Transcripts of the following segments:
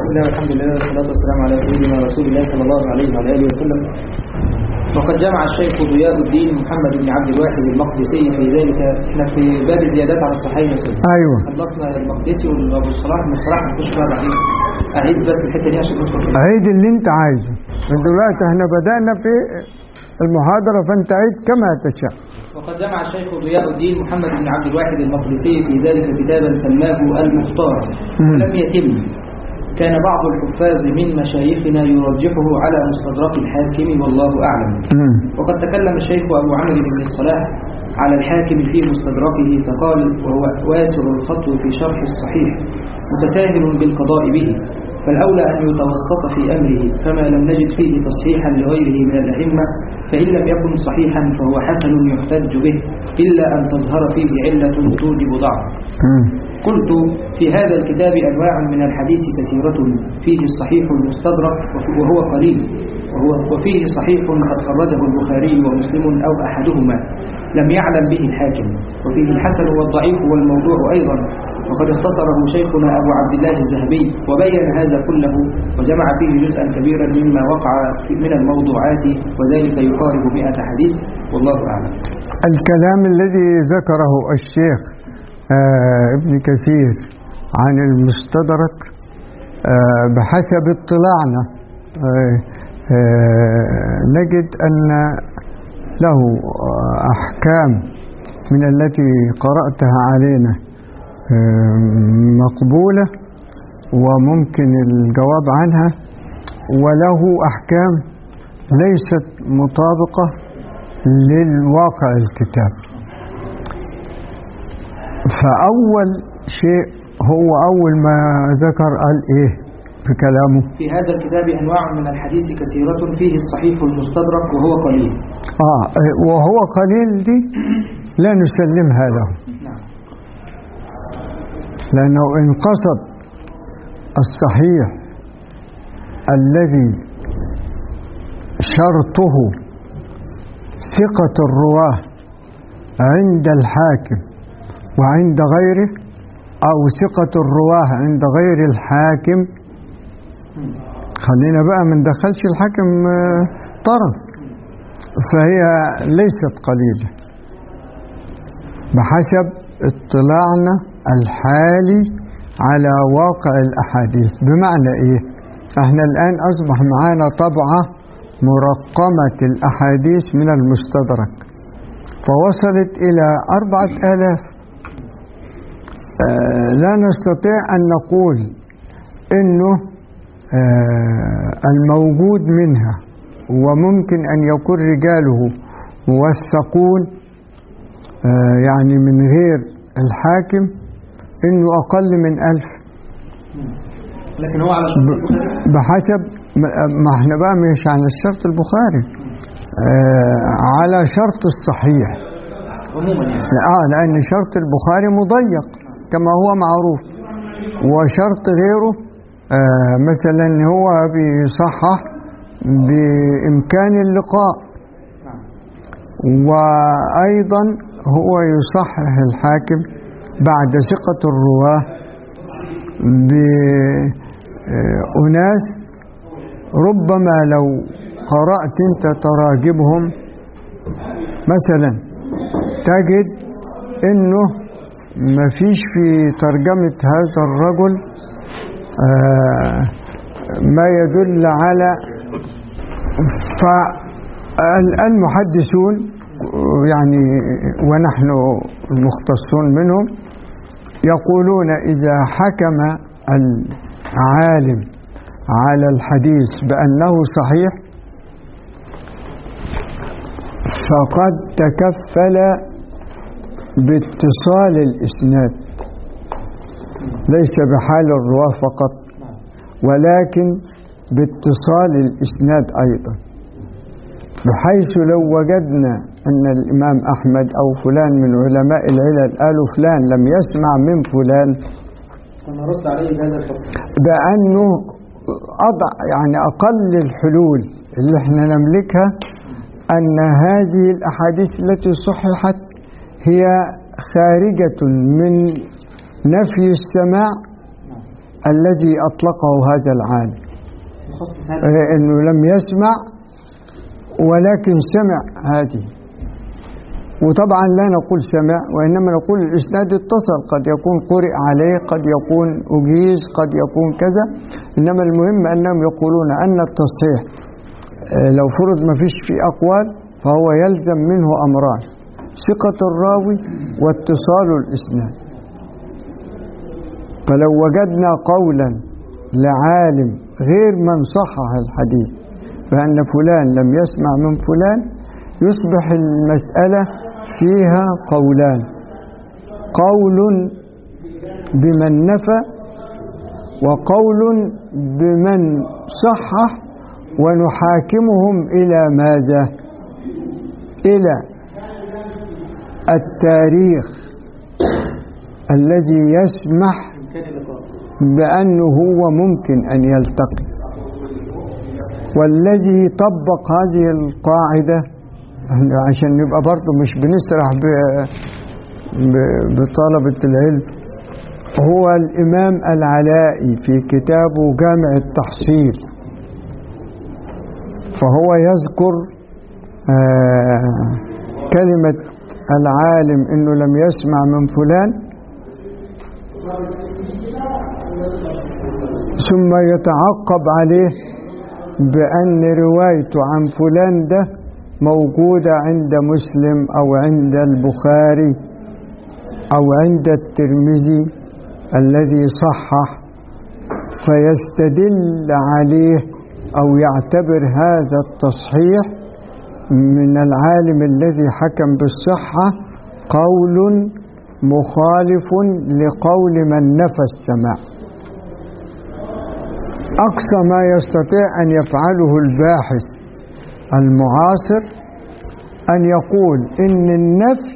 بسم الله والحمد لله والصلاة والسلام على سيدنا رسول الله صلى الله عليه وعلى آله وسلم وقد جمع الشيخ ضياء الدين محمد بن عبد الواحد المقدسي في ذلك احنا في باب الزيادات على الصحيح يا سيدي ايوه خلصنا المقدسي وابو الصلاح من الصلاح نخش بقى بعدين اعيد بس الحته دي عشان ندخل فيها. عيد اللي انت عايزه من دلوقتي احنا بدأنا في المحاضرة فانت عيد كما تشاء وقد جمع الشيخ ضياء الدين محمد بن عبد الواحد المقدسي في ذلك كتابا سماه المختار مم. ولم يتم كان بعض الحفاظ من مشايخنا يرجحه على مستدرك الحاكم والله أعلم مم. وقد تكلم الشيخ أبو عمرو بن الصلاح على الحاكم في مستدركه فقال وهو واسع الخطو في شرح الصحيح متساهل بالقضاء به فالأولى أن يتوسط في أمره فما لم نجد فيه تصحيحا لغيره من الأئمة فإن لم يكن صحيحا فهو حسن يحتج به إلا أن تظهر فيه علة توجب ضعف مم. قلت في هذا الكتاب أنواع من الحديث كثيرة فيه الصحيح المستدرك وهو قليل وهو وفيه صحيح قد خرجه البخاري ومسلم أو أحدهما لم يعلم به الحاكم وفيه الحسن والضعيف والموضوع أيضا وقد اختصره شيخنا أبو عبد الله الذهبي وبين هذا كله وجمع فيه جزءا كبيرا مما وقع في- من الموضوعات وذلك يقارب مئة حديث والله أعلم الكلام الذي ذكره الشيخ آه ابن كثير عن المستدرك آه بحسب اطلاعنا آه آه نجد أن له آه، أحكام من التي قرأتها علينا آه مقبولة وممكن الجواب عنها وله أحكام ليست مطابقة للواقع الكتاب فأول شيء هو أول ما ذكر قال إيه في كلامه في هذا الكتاب أنواع من الحديث كثيرة فيه الصحيح المستدرك وهو قليل آه وهو قليل دي لا نسلمها له نعم لأنه إن قصد الصحيح الذي شرطه ثقة الرواه عند الحاكم وعند غيره أو ثقة الرواه عند غير الحاكم خلينا بقى ما ندخلش الحاكم آه، طرف فهي ليست قليلة بحسب اطلاعنا الحالي على واقع الأحاديث بمعنى إيه؟ احنا الآن أصبح معانا طبعة مرقمة الأحاديث من المستدرك فوصلت إلى أربعة آلاف آه، لا نستطيع أن نقول إنه آه، الموجود منها وممكن أن يكون رجاله موثقون آه، يعني من غير الحاكم إنه أقل من ألف لكن هو على شرط البخاري بحسب ما احنا بقى مش على الشرط البخاري آه على شرط الصحيح عموما يعني اه لان شرط البخاري مضيق كما هو معروف وشرط غيره آه مثلا هو بيصحح بامكان اللقاء نعم وايضا هو يصحح الحاكم بعد ثقة الرواه بأناس ربما لو قرأت انت تراجمهم مثلا تجد انه ما فيش في ترجمة هذا الرجل آه، ما يدل على فالمحدثون يعني ونحن المختصون منهم يقولون إذا حكم العالم على الحديث بأنه صحيح فقد تكفل باتصال الإسناد ليس بحال الرواه فقط ولكن باتصال الإسناد أيضا بحيث لو وجدنا أن الإمام أحمد أو فلان من علماء العلل قالوا فلان لم يسمع من فلان فنرد عليه بهذا الحكم بأنه أضع يعني أقل الحلول اللي احنا نملكها أن هذه الأحاديث التي صححت هي خارجة من نفي السماع الذي أطلقه هذا العالم يخصص هذا آه، أنه لم يسمع ولكن سمع هذه وطبعا لا نقول سمع وإنما نقول الإسناد اتصل قد يكون قرئ عليه قد يكون أجيز قد يكون كذا إنما المهم أنهم يقولون أن التصحيح آه، لو فرض ما فيش فيه أقوال فهو يلزم منه أمران ثقة الراوي واتصال الإسناد فلو وجدنا قولا لعالم غير من صحح الحديث بأن فلان لم يسمع من فلان يصبح المسألة فيها قولان قول بمن نفى وقول بمن صحح ونحاكمهم إلى ماذا؟ إلى التاريخ الذي يسمح إمكان اللقاء بأنه هو ممكن أن يلتقي والذي طبق هذه القاعدة عشان نبقى برضه مش بنسرح ب- ب- بطلبة العلم هو الإمام العلائي في كتابه جامع التحصيل فهو يذكر آه كلمة العالم إنه لم يسمع من فلان ثم يتعقب عليه بأن روايته عن فلان ده موجودة عند مسلم أو عند البخاري أو عند الترمذي الذي صحح فيستدل عليه أو يعتبر هذا التصحيح من العالم الذي حكم بالصحة قول مخالف لقول من نفى السماع أقصى ما يستطيع أن يفعله الباحث المعاصر أن يقول إن النفي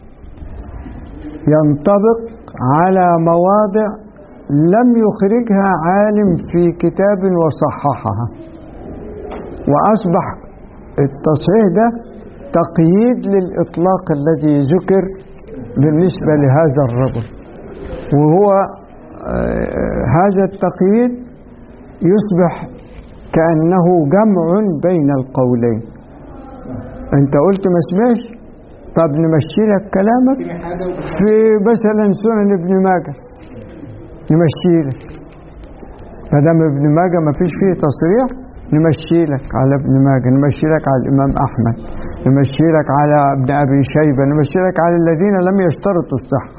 ينطبق على مواضع لم يخرجها عالم في كتاب وصححها وأصبح التصحيح ده تقييد للإطلاق الذي ذكر بالنسبة لهذا الرجل وهو آه، هذا التقييد يصبح كأنه جمع بين القولين أنت قلت ما سمعش طب نمشي لك كلامك سمع حاجة وبس في مثلا سنن ابن ماجه نمشي لك ما دام ابن ماجه ما فيش فيه تصريح نمشي لك على ابن ماجه نمشي لك على الامام احمد نمشي لك على ابن ابي شيبه نمشي لك على الذين لم يشترطوا الصحه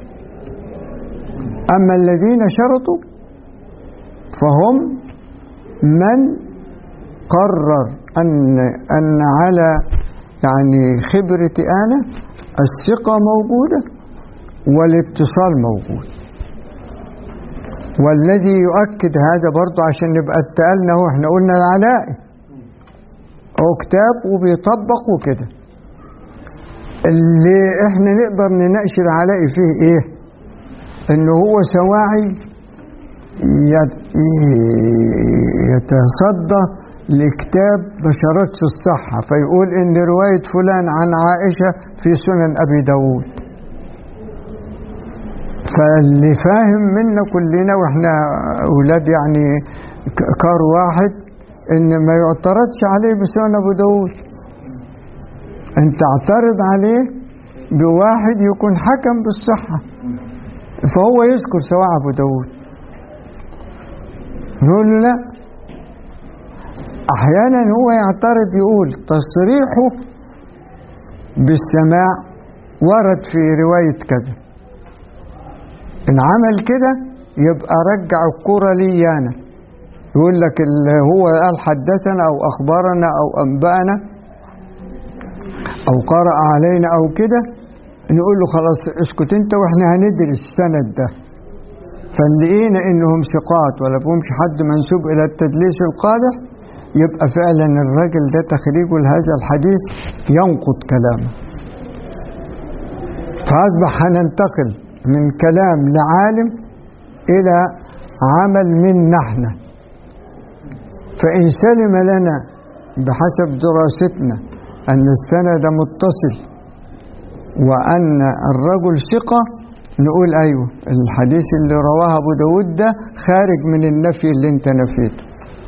اما الذين شرطوا فهم من قرر ان ان على يعني خبرتي انا الثقه موجوده والاتصال موجود والذي يؤكد هذا برضو عشان نبقى اتقالنا هو احنا قلنا العلائي هو كتاب وبيطبق وكده اللي احنا نقدر نناقش العلائي فيه ايه ان هو سواعي يت- يتصدى لكتاب بشرات الصحة فيقول ان رواية فلان عن عائشة في سنن ابي داود فاللي فاهم منا كلنا واحنا اولاد يعني ك- كار واحد ان ما يعترضش عليه بسنن ابو داود انت اعترض عليه بواحد يكون حكم بالصحة فهو يذكر سواء ابو داود نقول له لا احيانا هو يعترض يقول تصريحه بالسماع ورد في رواية كذا إن عمل كده يبقى رجع الكرة لي أنا يقول لك اللي هو قال حدثنا أو أخبرنا أو أنبأنا أو قرأ علينا أو كده نقول له خلاص اسكت أنت وإحنا هندرس السند ده فنلاقينا إنهم ثقات ولا فيهمش حد منسوب إلى التدليس القادح يبقى فعلا الراجل ده تخريجه لهذا الحديث ينقض كلامه فأصبح هننتقل من كلام لعالم إلى عمل منا احنا فإن سلم لنا بحسب دراستنا أن السند متصل وأن الرجل ثقة نقول أيوه الحديث اللي رواه أبو داود ده خارج من النفي اللي انت نفيته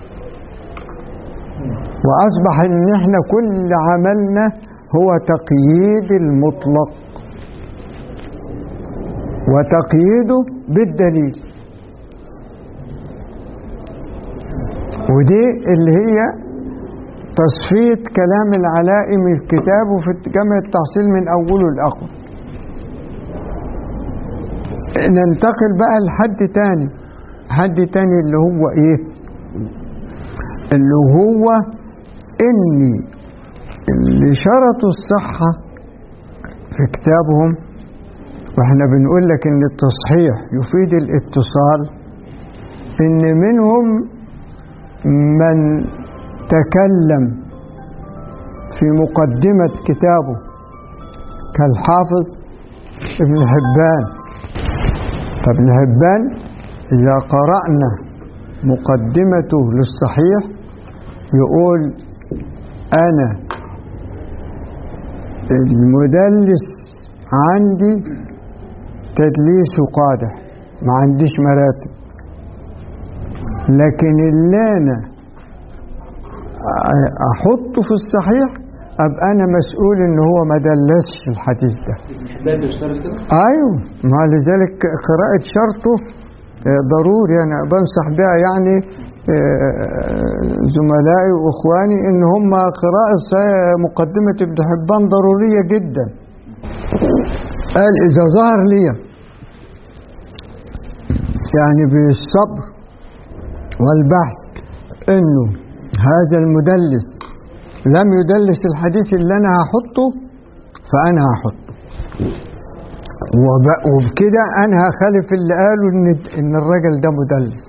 وأصبح إن إحنا كل عملنا هو تقييد المطلق وتقييده بالدليل ودي اللي هي تصفية كلام العلائي من الكتاب وفي جمع التحصيل من أوله لآخره ننتقل بقى لحد تاني حد تاني اللي هو ايه اللي هو اني اللي شرطوا الصحة في كتابهم واحنا بنقول لك ان التصحيح يفيد الاتصال ان منهم من تكلم في مقدمة كتابه كالحافظ ابن حبان فابن حبان إذا قرأنا مقدمته للصحيح يقول أنا المدلس عندي تدليس قادح ما عنديش مراتب لكن اللي أنا أحطه في الصحيح أبقى أنا مسؤول إن هو ما دلسش الحديث ده حباب بيشترط كده ايوه ما لذلك قراءة شرطه آه، ضروري انا بنصح بها يعني آه، زملائي واخواني ان هم قراءة صحيح- مقدمة ابن حبان ضرورية جدا قال اذا ظهر لي يعني بالصبر والبحث انه هذا المدلس لم يدلس الحديث اللي انا هحطه فانا هحطه وب- وبكده انا هخالف اللي قالوا ان ان الراجل ده مدلس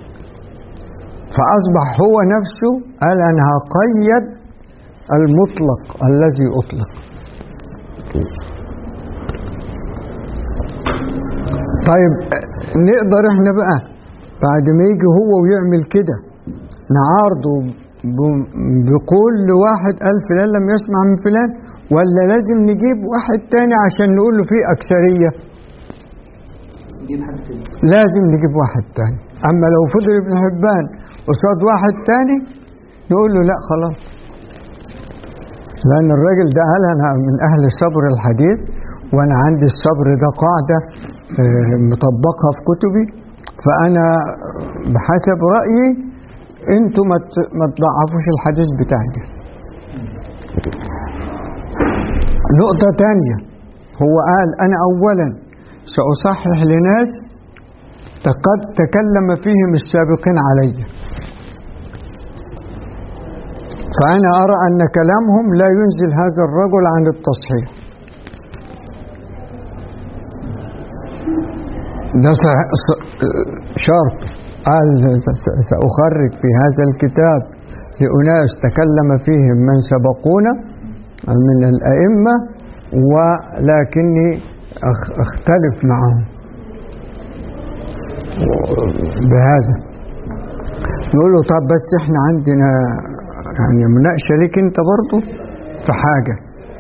فاصبح هو نفسه قال انا هقيد المطلق الذي اطلق طيب نقدر احنا بقى بعد ما يجي هو ويعمل كده نعارضه ب- بقول لواحد قال فلان لم يسمع من فلان ولا لازم نجيب واحد تاني عشان نقول له فيه أكثرية نجيب حد تاني لازم نجيب واحد تاني أما لو فضل ابن حبان قصاد واحد تاني نقول له لا خلاص لأن الراجل ده قال أنا من أهل الصبر الحديث وأنا عندي الصبر ده قاعدة آه، مطبقها في كتبي فأنا بحسب رأيي أنتوا ما ت- ما تضعفوش الحديث بتاعي ده نقطة تانية هو قال أنا أولا سأصحح لناس قد تكلم فيهم السابقين علي فأنا أرى أن كلامهم لا ينزل هذا الرجل عن التصحيح ده صح- ص- شرط قال سأخرج في هذا الكتاب لأناس تكلم فيهم من سبقونا من الأئمة ولكني أخ- أختلف معهم بهذا نقول له طب بس احنا عندنا يعني مناقشة ليك انت برضه في حاجة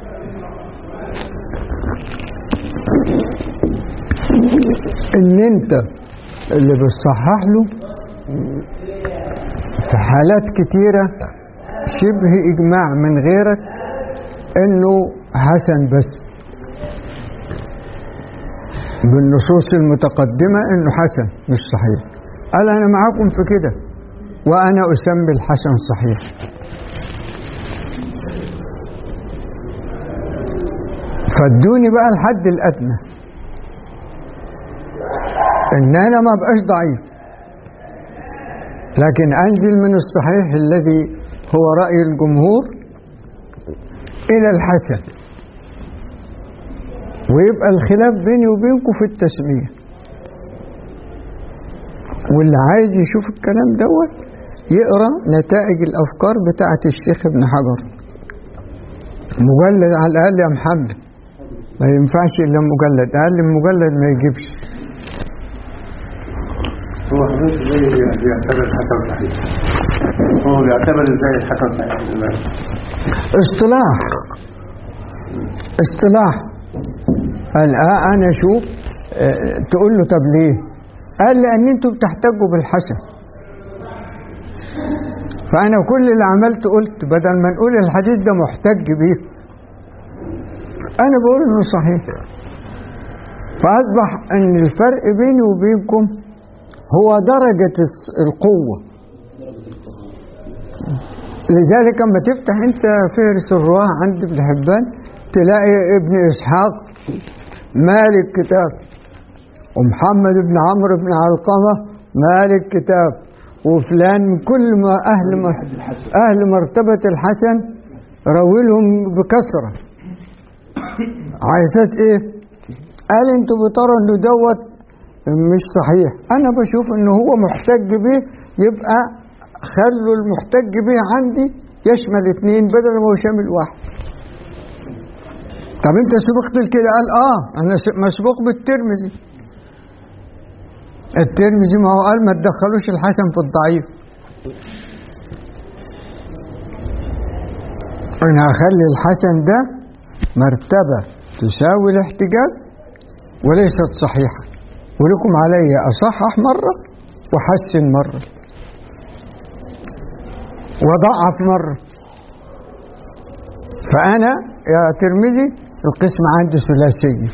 ان انت اللي بتصحح له في حالات كتيرة شبه اجماع من غيرك انه حسن بس بالنصوص المتقدمة انه حسن مش صحيح قال انا معاكم في كده وانا اسمي الحسن صحيح فادوني بقى الحد الادنى ان انا ما بقاش ضعيف لكن انزل من الصحيح الذي هو راي الجمهور الى الحسن ويبقى الخلاف بيني وبينكم في التسميه واللي عايز يشوف الكلام دوت يقرا نتائج الافكار بتاعه الشيخ ابن حجر مجلد على الاقل يا محمد ما ينفعش الا مجلد اقل من مجلد ما يجيبش هو حضرتك ازاي بيعتبر الحسن صحيح؟ هو بيعتبر ازاي الحسن صحيح دلوقتي؟ اصطلاح اصطلاح قال آه انا اشوف آه، تقول له طب ليه قال لان انتوا بتحتجوا بالحسن فانا كل اللي عملت قلت بدل ما نقول الحديث ده محتج بيه انا بقول انه صحيح فاصبح ان الفرق بيني وبينكم هو درجة الس- القوة لذلك اما تفتح انت فهرس الرواه عند ابن حبان تلاقي ابن اسحاق مالك كتاب ومحمد بن عمرو بن علقمة مالك كتاب وفلان من كل ما أهل ما أهل مرتبة الحسن روي لهم بكثرة على أساس إيه؟ قال أنتوا بتروا إنه دوت مش صحيح أنا بشوف إنه هو محتج به يبقى خلوا المحتج به عندي يشمل اثنين بدل ما هو شامل واحد طب انت سبقت كده قال اه انا س- مسبوق بالترمذي الترمذي ما هو قال ما تدخلوش الحسن في الضعيف انا هخلي الحسن ده مرتبة تساوي الاحتجاج وليست صحيحة ولكم علي أصحح مرة وحسن مرة وضعف مرة فأنا يا ترمذي القسم عندي ثلاثية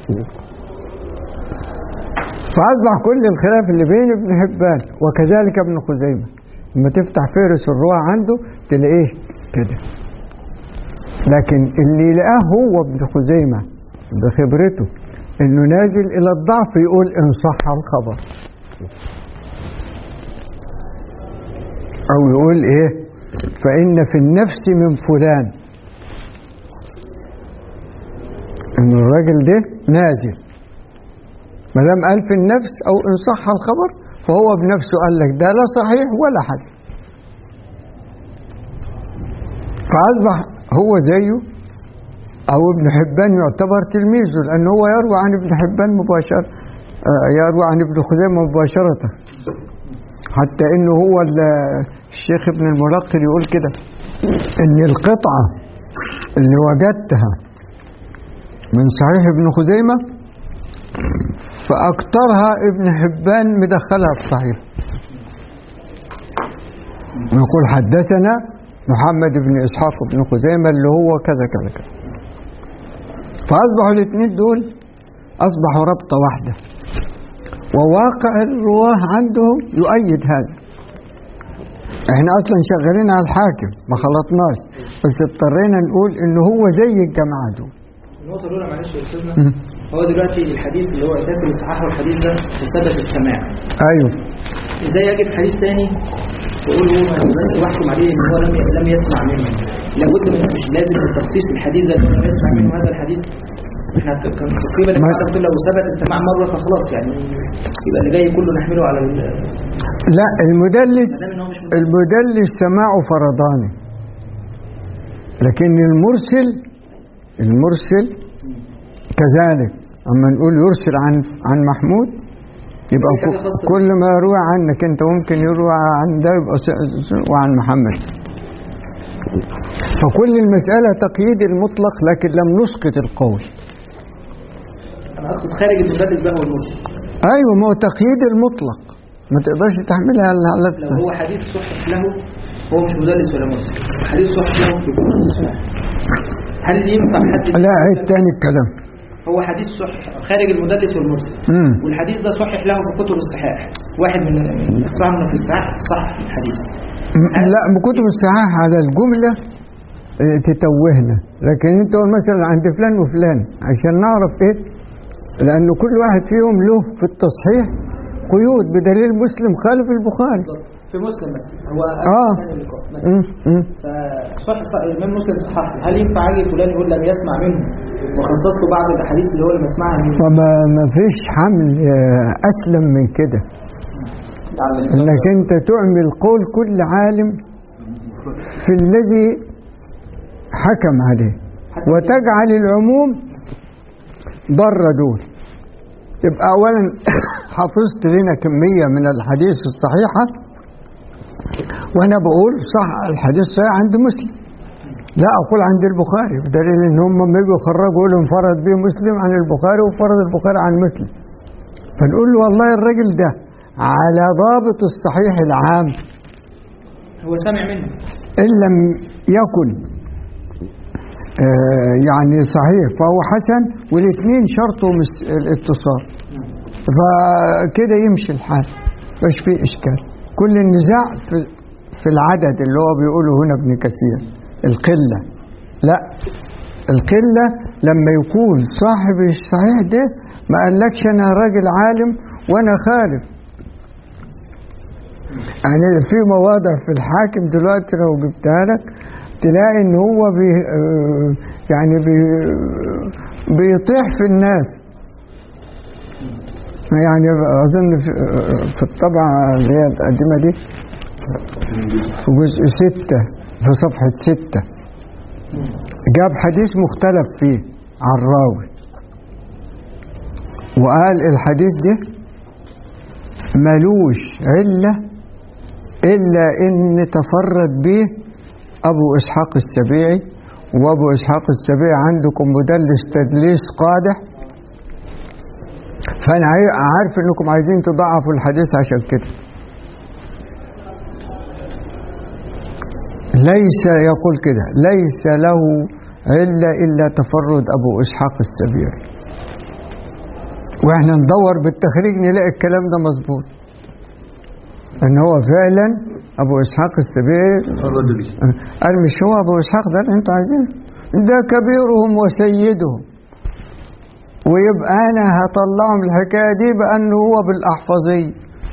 فأصبح كل الخلاف اللي بين ابن حبان وكذلك ابن خزيمة لما تفتح فهرس الروح عنده تلاقيه كده لكن اللي لقاه هو ابن خزيمة بخبرته انه نازل الى الضعف يقول ان صح الخبر او يقول ايه فان في النفس من فلان ان الراجل ده نازل ما دام قال في النفس او ان صح الخبر فهو بنفسه قال لك ده لا صحيح ولا حسن فاصبح هو زيه او ابن حبان يعتبر تلميذه لان هو يروي عن ابن حبان مباشره آه، يروي عن ابن خزيمه مباشره حتى انه هو ال- الشيخ ابن الملقن يقول كده ان القطعه اللي وجدتها من صحيح ابن خزيمه فاكثرها ابن حبان مدخلها في صحيح يقول حدثنا محمد بن اسحاق بن خزيمه اللي هو كذا كذا كذا فاصبحوا الاثنين دول اصبحوا ربطه واحده وواقع الرواه عندهم يؤيد هذا احنا اصلا شغالين على الحاكم ما خلطناش بس اضطرينا نقول انه هو زي الجماعه دول النقطة الأولى معلش يا أستاذنا مم. هو دلوقتي الحديث اللي هو أساس اللي صححه الحديث ده بسبب السماع ايوه إزاي أجد حديث تاني وأقول هو بس واحكم عليه إن هو لم لم يسمع منه لابد من مش لازم من تخصيص الحديث ده لم يسمع منه هذا الحديث احنا ك- كان تقريبا ما- القاعدة بتقول لو ثبت السماع مرة فخلاص يعني يبقى اللي جاي كله نحمله على ال- لا المدلس ما دام إن هو مش مدلس. المدلس سماعه فرضاني لكن المرسل المرسل كذلك اما نقول يرسل عن عن محمود يبقى حاجة ك- خاصة كل ما يروى عنك انت ممكن يروى عن ده يبقى س- س- وعن محمد فكل المسألة تقييد المطلق لكن لم نسقط القول أنا أقصد خارج المدلس بقى هو المرسل ايوه ما هو تقييد المطلق ما تقدرش تحملها على على لو هو حديث صحح له هو مش مدلس ولا مرسل حديث صحح له في كتب الصحيح هل ينفع حد لا عيد تاني الكلام هو حديث صحح خارج المدلس والمرسل امم والحديث ده صحح له في كتب الصحاح واحد من من الصحابة في الصحاح صح الحديث لا بكتب الصحاح على الجملة اه، تتوهنا لكن انت تقول مثلا عند فلان وفلان عشان نعرف ايه لأن كل واحد فيهم له في التصحيح قيود بدليل مسلم خالف البخاري في مسلم مثلا هو اه ثاني اللقاء مثلا مم، مم. فصح صح- الإمام مسلم صحح هل ينفع أجي فلان يقول لم يسمع منه وخصص له بعض الأحاديث اللي هو اللي بيسمعها منه فما ما فيش حمل اه، أسلم من كده انك انت تعمل قول كل عالم في الذي حكم عليه وتجعل العموم بره دول يبقى اولا حفظت لنا كميه من الحديث الصحيحه وانا بقول صح الحديث صحيح عند مسلم لا اقول عند البخاري بدليل ان هم لما يجوا يخرجوا يقولوا انفرد به مسلم عن البخاري وفرد البخاري عن مسلم فنقول له والله الراجل ده على ضابط الصحيح العام هو سامع منه إن لم يكن آه، يعني صحيح فهو حسن والاثنين شرطهم الس- الاتصال فكده يمشي الحال مش فيه إشكال كل النزاع في, في العدد اللي هو بيقوله هنا ابن كثير القلة لا القلة لما يكون صاحب الصحيح ده ما قالكش أنا راجل عالم وأنا خالف يعني في مواضع في الحاكم دلوقتي لو جبتها لك تلاقي ان هو بي آه، يعني بي بيطيح في الناس يعني اظن في, آه، في الطبعه اللي هي القديمه دي في جزء ستة في صفحة ستة جاب حديث مختلف فيه عن الراوي وقال الحديث ده ملوش علة إلا إن تفرد به أبو إسحاق السبيعي وأبو إسحاق السبيعي عندكم مدلس تدليس قادح فأنا عاي- عارف إنكم عايزين تضعفوا الحديث عشان كده ليس يقول كده ليس له علة إلا تفرد أبو إسحاق السبيعي واحنا ندور بالتخريج نلاقي الكلام ده مظبوط ان هو فعلا ابو اسحاق السبيعي فرد به قال مش هو ابو اسحاق ده اللي انتوا عايزينه ده كبيرهم وسيدهم ويبقى انا هطلعهم الحكايه دي بانه هو بالاحفظيه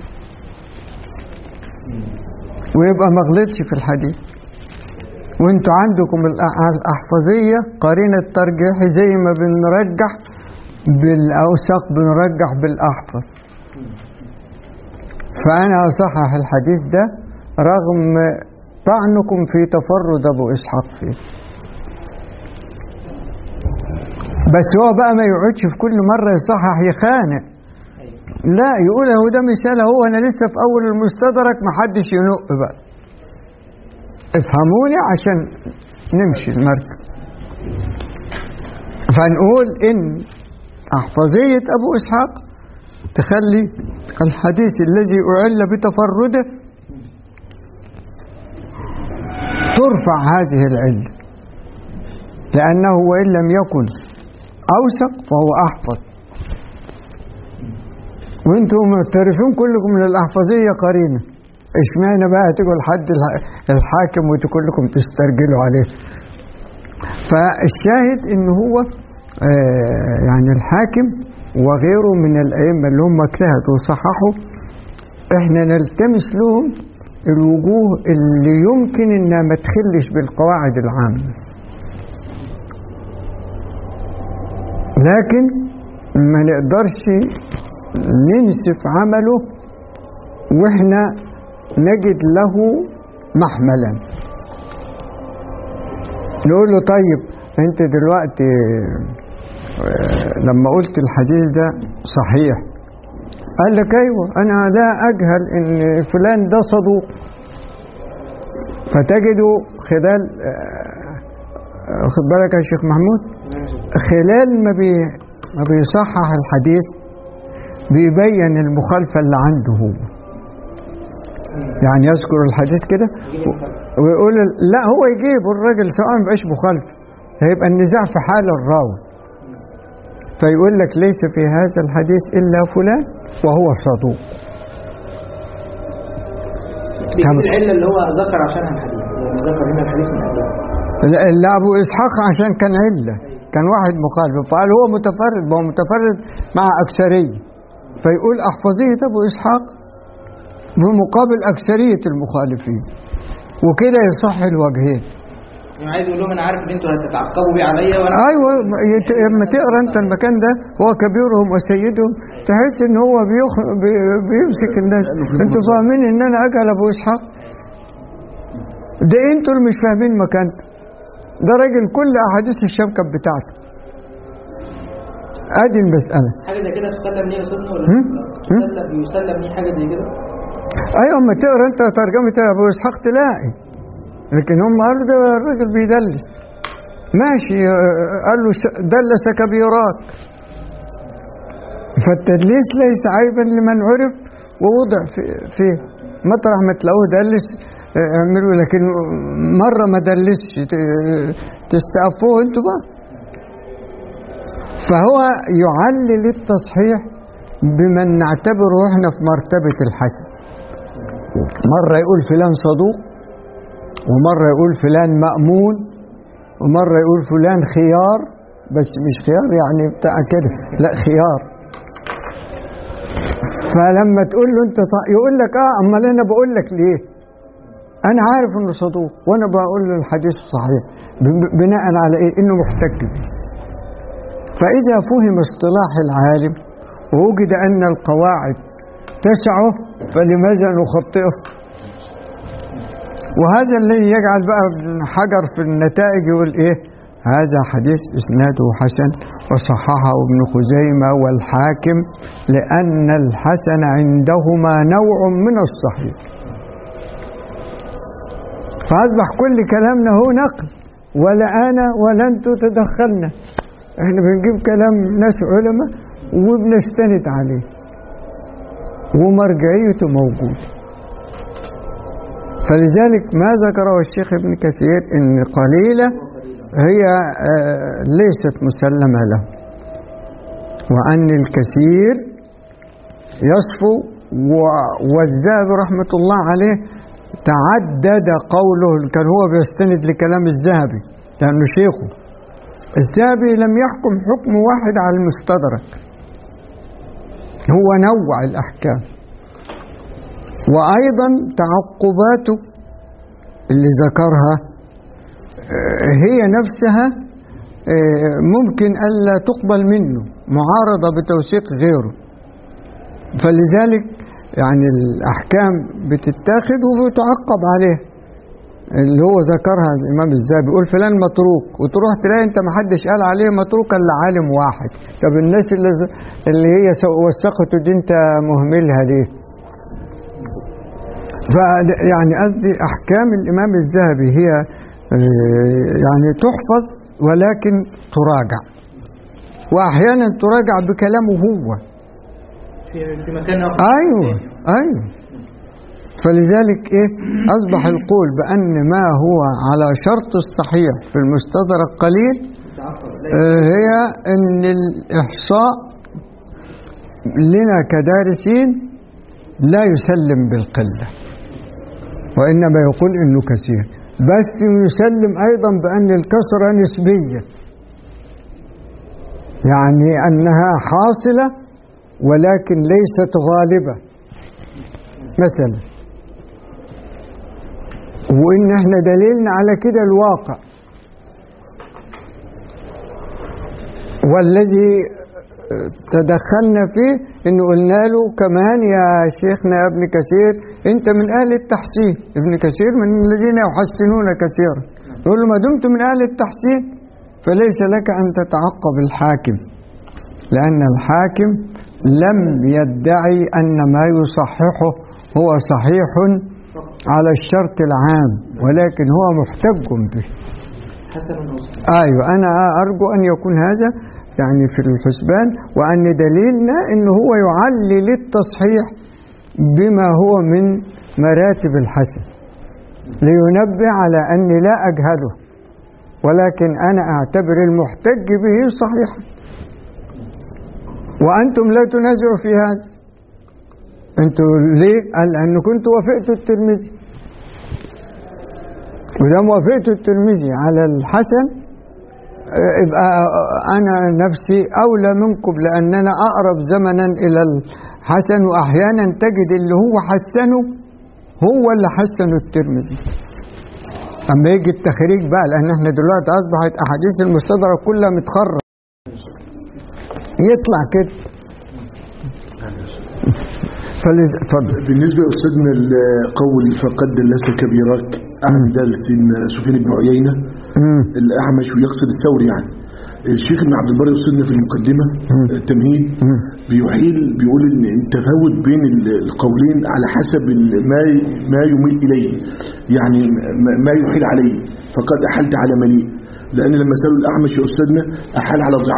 ويبقى ما غلطش في الحديث وانتوا عندكم الأ- الاحفظيه قرينه ترجيح زي ما بنرجح بالاوثق بنرجح بالاحفظ فانا اصحح الحديث ده رغم طعنكم في تفرد ابو اسحاق فيه بس هو بقى ما يقعدش في كل مره يصحح يخانق لا يقول هو ده مثال هو انا لسه في اول المستدرك ما حدش ينق بقى افهموني عشان نمشي المركب فنقول ان احفظيه ابو اسحاق تخلي الحديث الذي اعل بتفرده ترفع هذه العله لانه وان لم يكن اوثق فهو احفظ وانتم معترفين كلكم من الاحفظيه قرينه اشمعنى بقى تقول لحد الح- الحاكم وتقول لكم تسترجلوا عليه فالشاهد ان هو آه، يعني الحاكم وغيره من الائمه اللي هم اجتهدوا وصححوا احنا نلتمس لهم الوجوه اللي يمكن انها ما تخلش بالقواعد العامه لكن ما نقدرش ننسف عمله واحنا نجد له محملا نقول له طيب انت دلوقتي آه، لما قلت الحديث ده صحيح قال لك ايوه انا لا اجهل ان فلان ده صدوق فتجده خلال آه، آه، خد بالك يا شيخ محمود خلال ما بي ما بيصحح الحديث بيبين المخالفة اللي عنده هو يعني يذكر الحديث كده ويقول لا هو يجيب الراجل سواء ما بقاش مخالف هيبقى النزاع في حال الراوي فيقول لك ليس في هذا الحديث إلا فلان وهو صدوق دي طب- العله اللي هو ذكر عشانها الحديث يعني ذكر هنا الحديث من اجلها لا لا أبو إسحاق عشان كان علة كان واحد مخالف فقال هو متفرد ما هو متفرد مع أكثرية فيقول أحفظية أبو إسحاق بمقابل أكثرية المخالفين وكده يصح الوجهين يعني عايز يقول لهم انا عارف ان انتوا هتتعقبوا بيه عليا وانا ايوه يت- لما تقرا انت المكان ده هو كبيرهم وسيدهم تحس ان هو بيخ... بي... بيمسك الناس انتوا فاهمين ان انا اجهل ابو اسحاق ده انتوا اللي مش فاهمين مكانته ده راجل كل احاديث الشام كانت بتاعته ادي المساله حاجه زي كده تسلم ليه يا استاذنا ولا هم؟ هم؟ تسلم يسلم ليه حاجه زي كده ايوه اما تقرا انت ترجمه ابو اسحاق تلاقي لكن هم قالوا ده الراجل بيدلس ماشي آه، قال له ش- دلس كبيرات ف فالتدليس ليس عيبا لمن عرف ووضع في فيه مطرح ما تلاقوه دلس اه، اعملوا لكن مرة ما دلسش ت- تستأفوه انتوا بقى فهو يعلل التصحيح بمن نعتبره احنا في مرتبة الحسن مرة يقول فلان صدوق ومرة يقول فلان مأمون ومرة يقول فلان خيار بس مش خيار يعني بتاع كده لا خيار فلما تقول له انت صح يقول لك اه امال انا بقول لك ليه انا عارف انه صدوق وانا بقول له الحديث صحيح ب- بناء على ايه انه محتج به فاذا فهم اصطلاح العالم ووجد ان القواعد تسعه فلماذا نخطئه وهذا الذي يجعل بقى ابن حجر في النتائج يقول ايه هذا حديث اسناده حسن وصححه ابن خزيمه والحاكم لان الحسن عندهما نوع من الصحيح فاصبح كل كلامنا هو نقل ولا انا ولا انتوا تدخلنا احنا بنجيب كلام ناس علماء وبنستند عليه ومرجعيته موجوده فلذلك ما ذكره الشيخ ابن كثير ان قليله هي آه، ليست مسلمه له وان الكثير يصفو و- والذهبي رحمه الله عليه تعدد قوله كان هو بيستند لكلام الذهبي لانه شيخه الذهبي لم يحكم حكم واحد على المستدرك هو نوع الاحكام وأيضا تعقباته اللي ذكرها آه، هي نفسها آه، ممكن ألا تقبل منه معارضة بتوثيق غيره فلذلك يعني الأحكام بتتاخد وبتعقب عليها اللي هو ذكرها الإمام الذهبي يقول فلان متروك وتروح تلاقي أنت ما حدش قال عليه متروك إلا عالم واحد طب الناس اللي, اللي هي وثقته دي أنت مهملها ليه؟ يعني قصدي احكام الامام الذهبي هي آه، يعني تحفظ ولكن تراجع واحيانا تراجع بكلامه هو في في مكان اخر ايوه ايوه فلذلك ايه اصبح القول بان ما هو على شرط الصحيح في المستدرك قليل آه، هي ان الاحصاء لنا كدارسين لا يسلم بالقله وإنما يقول إنه كثير بس يسلم أيضا بأن الكثرة نسبية يعني أنها حاصلة ولكن ليست غالبة مثلا وإن احنا دليلنا على كده الواقع والذي تدخلنا فيه ان قلنا له كمان يا شيخنا يا ابن كثير انت من اهل التحسين ابن كثير من الذين يحسنون كثيرا نقول له ما دمت من اهل التحسين فليس لك ان تتعقب الحاكم لان الحاكم لم يدعي ان ما يصححه هو صحيح على الشرط العام ولكن هو محتج به حسن وصحيح ايوه انا ارجو ان يكون هذا يعني في الحسبان وان دليلنا ان هو يعلل التصحيح بما هو من مراتب الحسن لينبه على اني لا اجهله ولكن انا اعتبر المحتج به صحيحا وانتم لا تنازعوا في هذا انتوا ليه؟ قال لان كنت وافقت الترمذي ودام وافقت الترمذي على الحسن يبقى أنا نفسي أولى منكم لأننا أقرب زمنا إلى الحسن وأحيانا تجد اللي هو حسنه هو اللي حسنه الترمذي أما يجي التخريج بقى لأن احنا دلوقتي أصبحت أحاديث المستدرك كلها متخرج يطلع كده فلذ... اتفضل بالنسبة لأستاذنا القول فقد دلست كبيرك أعمل دالة سفيان بن عيينة مم. الأعمش ويقصد الثوري يعني الشيخ ابن عبد البر أستاذنا في المقدمة التمهيد بيحيل بيقول إن التفاوت بين ال- القولين على حسب ال- ما ما يميل إليه يعني ما- ما يحيل عليه فقد أحلت على مليء لأن لما سألوا الأعمش يا أستاذنا أحال على ضعاف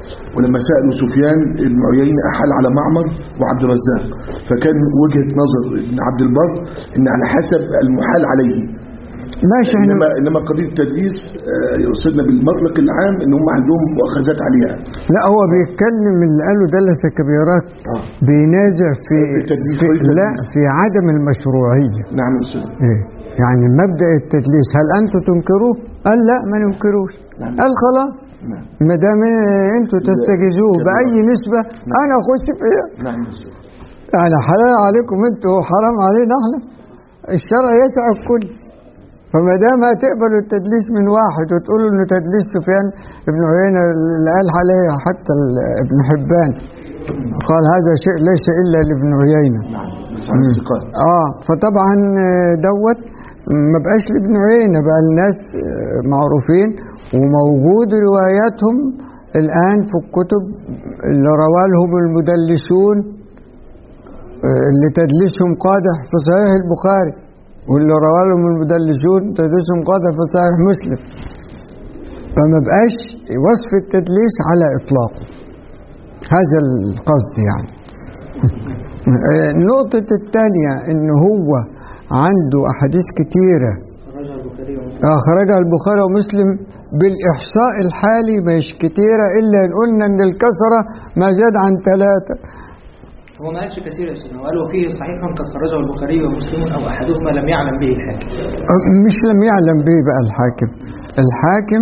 ولما سالوا سفيان بن عيينه احال على معمر وعبد الرزاق فكان وجهه نظر ابن عبد البر ان على حسب المحال عليه ماشي احنا انما انما قضيه التدليس آه، يقصدنا بالمطلق العام ان هم عندهم مؤاخذات عليها لا هو بيتكلم اللي قاله دلس الكبيرات بينازع في, في التدليس، في طريقة لا التدليس. في عدم المشروعيه نعم يا استاذ إيه؟ يعني مبدا التدليس هل انتم تنكروه؟ قال لا ما ننكروش نعم. قال خلاص نعم ما دام انتم تستجيزوه كبيرة. باي نسبه انا اخش فيها نعم يا استاذ يعني حلال عليكم انتوا وحرام علينا احنا الشرع يسع الكل فما دام هتقبلوا التدليس من واحد وتقولوا انه تدليس سفيان ابن عيينه اللي قال عليه حتى ال- ابن حبان قال هذا شيء ليس الا لابن عيينه نعم بس على الثقات اه فطبعا آه، دوت ما بقاش لابن عيينه بقى الناس آه، معروفين وموجود رواياتهم الان في الكتب اللي روالهم المدلسون آه، اللي تدليسهم قادح في صحيح البخاري واللي روالهم المدلسون تدليسهم قادح في صحيح مسلم فما بقاش وصف التدليس على اطلاقه هذا القصد يعني آه، النقطة الثانية إن هو عنده أحاديث كتيرة خرجها البخاري ومسلم آه، خرجها البخاري ومسلم بالإحصاء الحالي مش كتيرة إلا إن قلنا إن الكثرة ما زاد عن ثلاثة هو ما قالش كثير يا استاذ هو قال وفيه صحيح قد خرجه البخاري ومسلم او احدهما لم يعلم به الحاكم آه، مش لم يعلم به بقى الحاكم الحاكم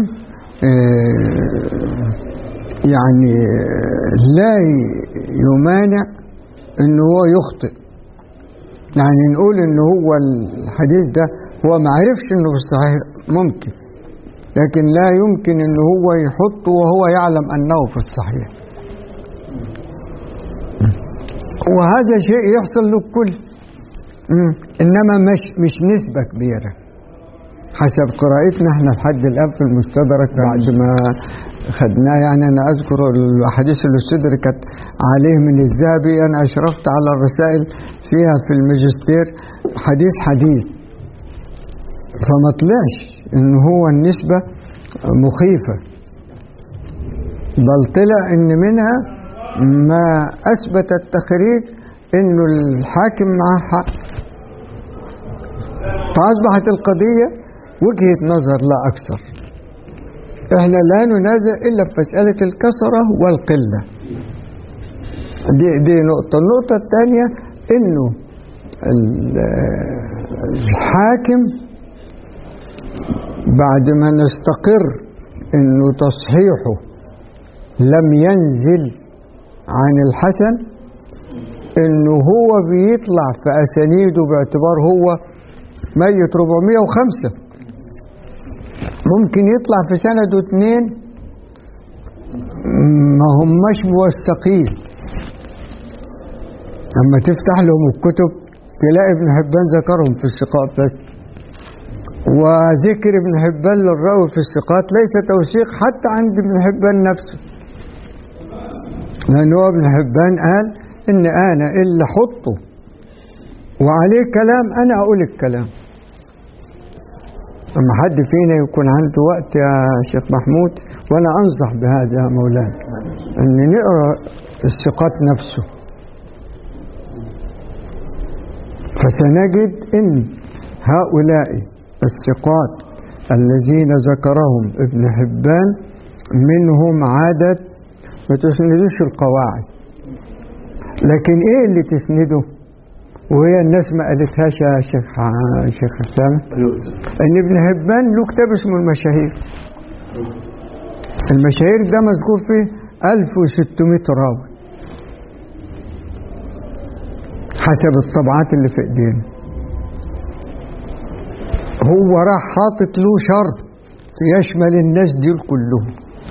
آه، يعني آه، لا ي- يمانع إن هو يخطئ يعني نقول إن هو الحديث ده هو ما عرفش إنه في الصحيح ممكن لكن لا يمكن إن هو يحطه وهو يعلم أنه في الصحيح وهذا شيء يحصل للكل مم. إنما مش مش نسبة كبيرة حسب قراءتنا احنا لحد الآن في المستدرك بعد ما خدناه يعني أنا أذكر الأحاديث اللي استدركت عليه من الذهبي أنا أشرفت على الرسائل فيها في الماجستير حديث حديث فما طلعش إن هو النسبة مخيفة بل طلع إن منها ما أثبت التخريج إنه الحاكم معاه حق فأصبحت القضية وجهة نظر لا أكثر إحنا لا ننازع إلا في مسألة الكثرة والقلة دي, دي نقطة النقطة الثانية إنه ال- الحاكم بعد ما نستقر إنه تصحيحه لم ينزل عن الحسن إنه هو بيطلع في أسانيده باعتبار هو ميت 405 ممكن يطلع في سنده اتنين ما هماش موثقين لما تفتح لهم الكتب تلاقي ابن حبان ذكرهم في الثقات بس وذكر ابن حبان للراوي في الثقات ليس توثيق حتى عند ابن حبان نفسه لأن هو ابن حبان قال إن أنا اللي حطه وعليه كلام أنا أقول الكلام لما حد فينا يكون عنده وقت يا شيخ محمود وانا انصح بهذا يا مولانا ان نقرا الثقات نفسه فسنجد ان هؤلاء الثقات الذين ذكرهم ابن حبان منهم عدد ما تسندوش القواعد لكن ايه اللي تسنده وهي الناس ما قالتهاش يا شيخ شيخ حسام ايوه يا أستاذ. ان ابن حبان له كتاب اسمه المشاهير المشاهير ده مذكور فيه 1600 راوي حسب الطبعات اللي في ايدينا هو راح حاطط له شرط يشمل الناس دول كلهم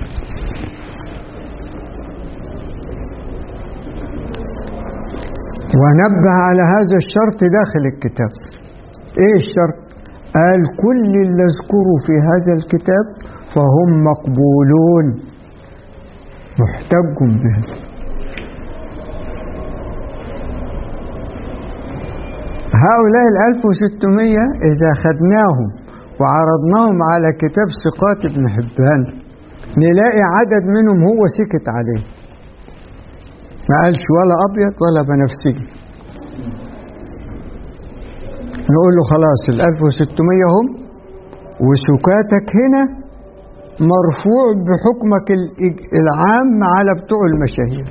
ونبه على هذا الشرط داخل الكتاب ايه الشرط قال كل اللي اذكره في هذا الكتاب فهم مقبولون محتج بهم هؤلاء ال 1600 إذا خدناهم وعرضناهم على كتاب ثقات ابن حبان نلاقي عدد منهم هو سكت عليه ما قالش ولا أبيض ولا بنفسجي نقول له خلاص ال 1600 هم وسكاتك هنا مرفوع بحكمك الإج- العام على بتوع المشاهير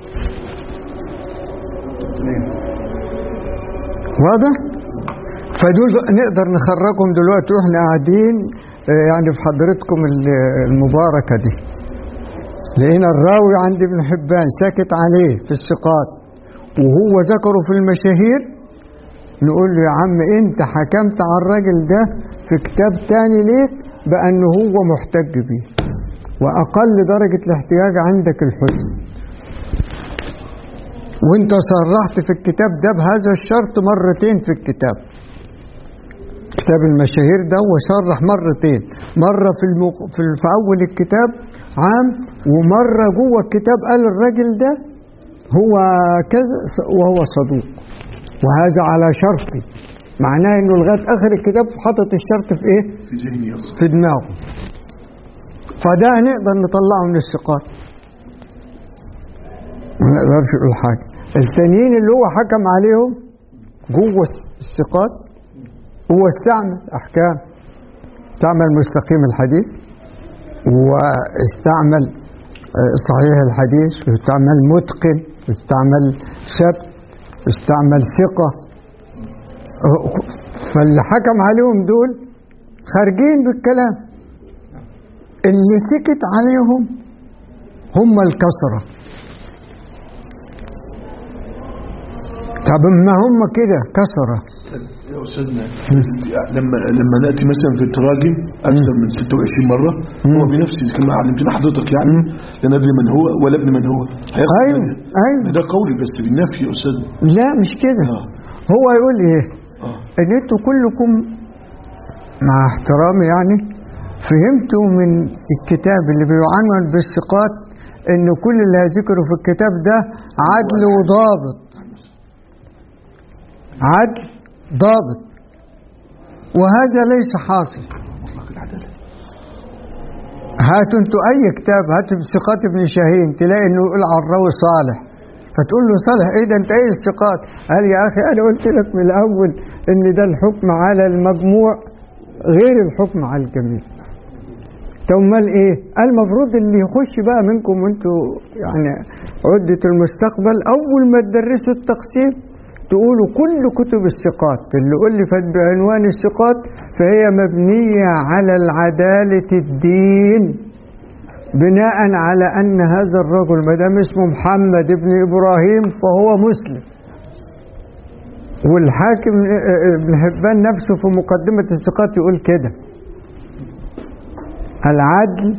واضح؟ فدول نقدر نخرجهم دلوقتي واحنا قاعدين آه، يعني في حضرتكم ال- المباركة دي لقينا الراوي عند ابن حبان ساكت عليه في الثقات وهو ذكره في المشاهير نقول له يا عم انت حكمت على الراجل ده في كتاب تاني ليك بأنه هو محتج به وأقل درجة الاحتياج عندك الحسن وانت صرحت في الكتاب ده بهذا الشرط مرتين في الكتاب كتاب المشاهير ده وصرح مرتين مرة في, المق... في, ال- في أول الكتاب عام ومرة جوه الكتاب قال الراجل ده هو كذا وهو صدوق وهذا على شرطي معناه انه لغايه اخر الكتاب حاطط الشرط في ايه؟ في ذهني اصلا في دماغه فده هنقدر نطلعه من الثقات ما نقدرش نقول حاجه التانيين اللي هو حكم عليهم جوه الثقات هو استعمل احكام استعمل مستقيم الحديث واستعمل آه، صحيح الحديث واستعمل متقن واستعمل ثبت واستعمل ثقه آه، فاللي حكم عليهم دول خارجين بالكلام اللي سكت عليهم هم الكسرة طب ما هم كده كسرة يا استاذنا لما لما ناتي مثلا في التراجم اكثر من 26 مره هو بنفسه كما علمتنا حضرتك يعني لا ندري من هو ولا ابن من هو هياخد أيوة، بالنا. أيوة. ده قولي بس بالنفي يا استاذ لا مش كده آه. هو يقول ايه اه ان انتوا كلكم مع احترامي يعني فهمتوا من الكتاب اللي بيعنون بالثقات ان كل اللي هذكره في الكتاب ده عدل وضابط عدل ضابط وهذا ليس حاصل مطلق العداله هاتوا انتوا اي كتاب هاتوا ثقات ابن شاهين تلاقي انه يقول على الراوي صالح فتقول له صالح ايه ده انت ايه الثقات قال يا اخي انا قلت لك من الاول ان ده الحكم على المجموع غير الحكم على الجميع طب امال ايه قال المفروض اللي يخش بقى منكم وانتوا يعني عدة المستقبل اول ما تدرسوا التقسيم تقولوا كل كتب الثقات اللي ألفت بعنوان الثقات فهي مبنية على العدالة الدين بناء على أن هذا الرجل ما دام اسمه محمد بن إبراهيم فهو مسلم والحاكم ابن حبان نفسه في مقدمة الثقات يقول كده العدل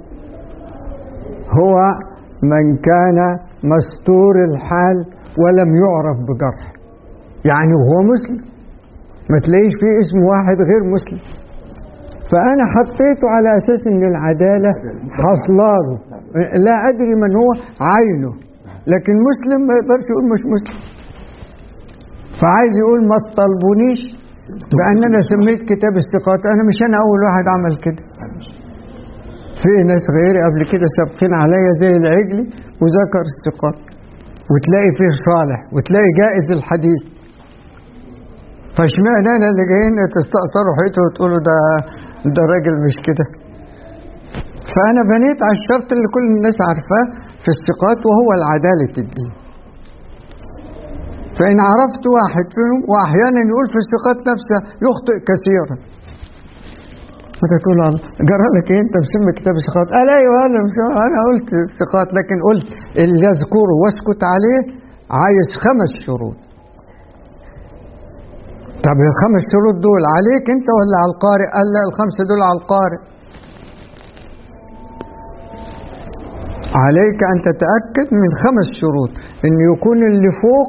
هو من كان مستور الحال ولم يعرف بجرح يعني هو مسلم ما تلاقيش فيه اسم واحد غير مسلم فأنا حطيته على أساس إن العدالة حصلاله لا أدري من هو عينه لكن مسلم ما يقدرش يقول مش مسلم فعايز يقول ما تطلبونيش بأن أنا سميت كتاب الثقات أنا مش أنا أول واحد عمل كده في ناس غيري قبل كده سابقين عليا زي العجلي وذكر الثقات وتلاقي فيه صالح وتلاقي جائز الحديث فاشمعنى انا اللي جايين تستأثروا حيته وتقولوا ده ده راجل مش كده فانا بنيت على الشرط اللي كل الناس عارفاه في الثقات وهو العدالة الدين فإن عرفت واحد فيهم وأحيانا يقول في الثقات نفسها يخطئ كثيرا فتقول الله جرى لك ايه انت مسمي كتاب الثقات قال ايوه انا مس- انا قلت الثقات لكن قلت اللي اذكره واسكت عليه عايز خمس شروط طب الخمس شروط دول عليك انت ولا على القارئ قال لا الخمسه دول على القارئ عليك ان تتاكد من خمس شروط ان يكون اللي فوق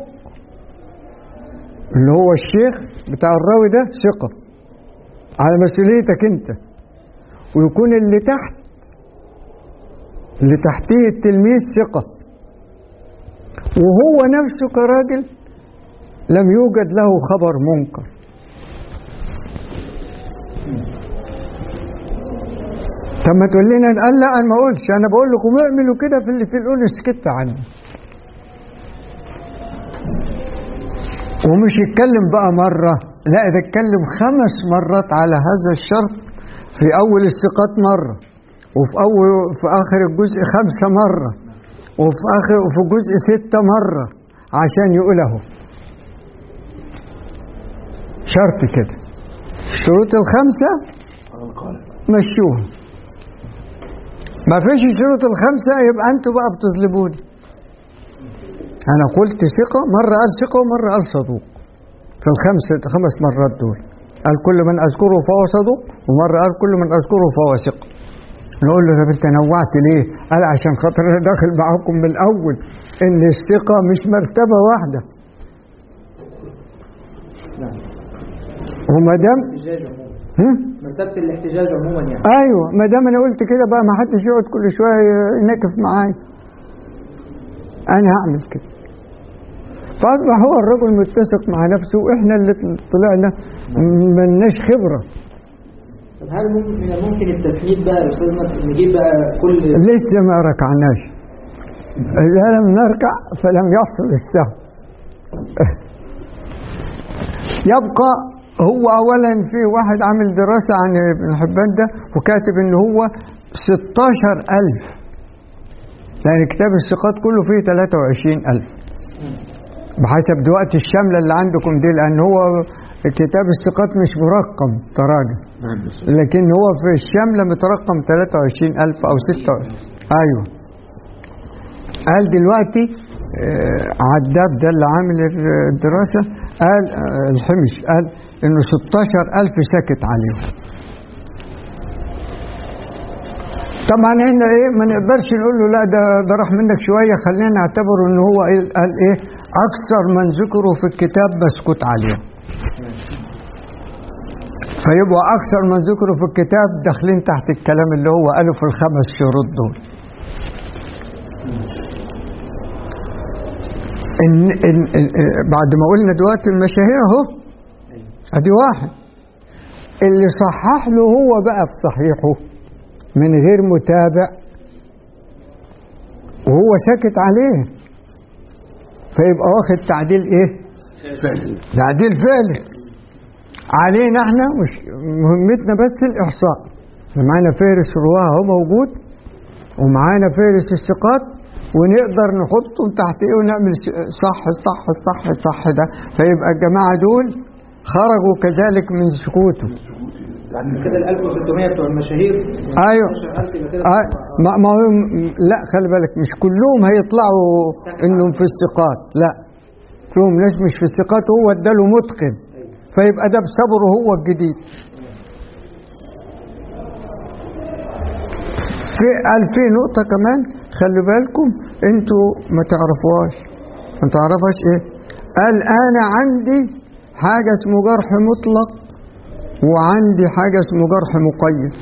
اللي هو الشيخ بتاع الراوي ده ثقه على مسؤوليتك انت ويكون اللي تحت اللي تحتيه التلميذ ثقة وهو نفسه كراجل لم يوجد له خبر منكر طب ما تقول لنا قال لا انا ما قلتش انا بقول لكم اعملوا كده في اللي في القول سكت عنه ومش يتكلم بقى مرة لا ده اتكلم خمس مرات على هذا الشرط في أول الثقات مرة وفي أول في آخر الجزء خمسة مرة وفي آخر وفي الجزء ستة مرة عشان يقوله شرط كده الشروط الخمسة مشوها ما فيش الشروط الخمسة يبقى انتوا بقى بتظلموني انا قلت ثقة مرة قال ثقة ومرة قال صدوق في الخمسة خمس مرات دول قال كل من اذكره فهو صدوق ومرة قال كل من اذكره فهو ثقة نقول له طب انت نوعت ليه؟ قال عشان خاطر انا داخل معاكم من الاول ان الثقة مش مرتبة واحدة وما دام الاحتجاج عموما هم؟ مرتبة الاحتجاج عموما يعني ايوه ما دام انا قلت كده بقى ما حدش يقعد كل شويه ينكف معايا انا هعمل كده فاصبح هو الرجل متسق مع نفسه واحنا اللي طلعنا ملناش خبره طب هل ممكن من الممكن التفنيد بقى يا استاذنا نجيب بقى كل لسه ما ركعناش اذا لم نركع فلم يحصل السهو يبقى هو اولا في واحد عامل دراسه عن ابن حبان ده وكاتب ان هو 16000 لان كتاب الثقات كله فيه 23000 بحسب دلوقتي الشامله اللي عندكم دي لان هو كتاب الثقات مش مرقم تراجم نعم بس لكن هو في الشاملة مترقم 23000 أو 26 أيوه قال دلوقتي آه، عداد ده اللي عامل الدراسة قال آه، الحمش قال إنه 16000 سكت عليهم طبعا هنا ايه ما نقدرش نقول له لا ده ده راح منك شويه خلينا نعتبره ان هو إيه قال ايه اكثر من ذكره في الكتاب مسكوت عليه فيبقى أكثر من ذكره في الكتاب داخلين تحت الكلام اللي هو قاله في الخمس شروط دول إن إن إن بعد ما قلنا دلوقتي المشاهير أهو أدي واحد اللي صحح له هو بقى في صحيحه من غير متابع وهو ساكت عليه فيبقى واخد تعديل ايه؟ تعديل فعلي علينا احنا مش مهمتنا بس الاحصاء معانا فهرس رواه هو موجود ومعانا فهرس الثقات ونقدر نحطهم تحت ايه ونعمل صح صح صح صح ده فيبقى الجماعه دول خرجوا كذلك من سكوته كده ال 1300 بتوع المشاهير ايوه 12000 يبقى كده آه ما ما هو لا خلي بالك مش كلهم هيطلعوا انهم في الثقات لا فيهم ناس مش في الثقات هو اداله متقن فيبقى ده بصبره هو الجديد في قال في نقطة كمان خلي بالكم انتوا ما تعرفوهاش ما تعرفهاش ايه قال انا عندي حاجة اسمه جرح مطلق وعندي حاجة اسمه جرح مقيد